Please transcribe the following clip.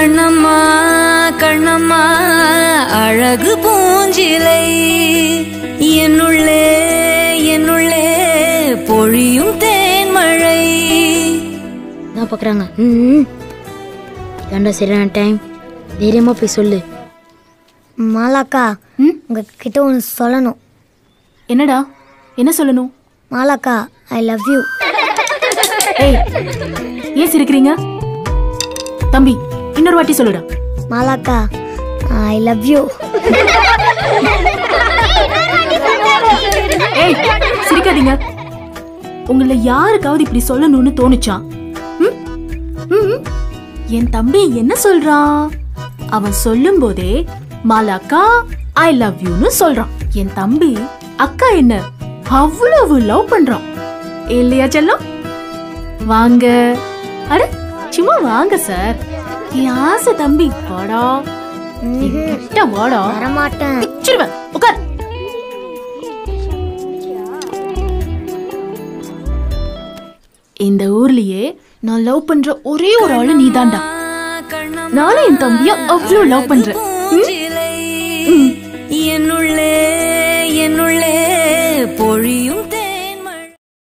கண்ணம்மா கண்ணம்மா அழகு பூஞ்சிலை என்னுள்ளே என்னுள்ளே பொழியும் தேன்மழை தான் பார்க்குறாங்க ம் இதாண்டா சரியான டைம் தைரியமாக போய் சொல்லு மாலாக்கா உங்ககிட்ட ஒன்று சொல்லணும் என்னடா என்ன சொல்லணும் மாலாக்கா ஐ லவ் யூ ஏய் ஏன் சிரிக்கிறீங்க தம்பி இன்னொரு வாட்டி சொல்லுடா மாலாக்கா ஐ லவ் யூ ஏய் சிரிக்காதீங்க உங்கள யாருக்காவது இப்படி சொல்லணும்னு தோணுச்சா ம்? ம்? என் தம்பி என்ன சொல்றான் அவன் சொல்லும் போதே மாலாக்கா ஐ லவ் யூன்னு சொல்றான் என் தம்பி அக்கா என்ன அவ்வளவு லவ் பண்றான் இல்லையா செல்லம் வாங்க அட சும்மா வாங்க சார் என் ஆசை தம்பி வாடா என் கிட்ட வாடா வரமாட்டேன் பிச்சிருவேன் உட்கார் இந்த ஊர்லயே நான் லவ் பண்ற ஒரே ஒரு ஆளு நீதான்டா நானும் என் தம்பிய அவ்வளோ லவ் பண்றேன் பூஞ்சிலை என்னுள்ளே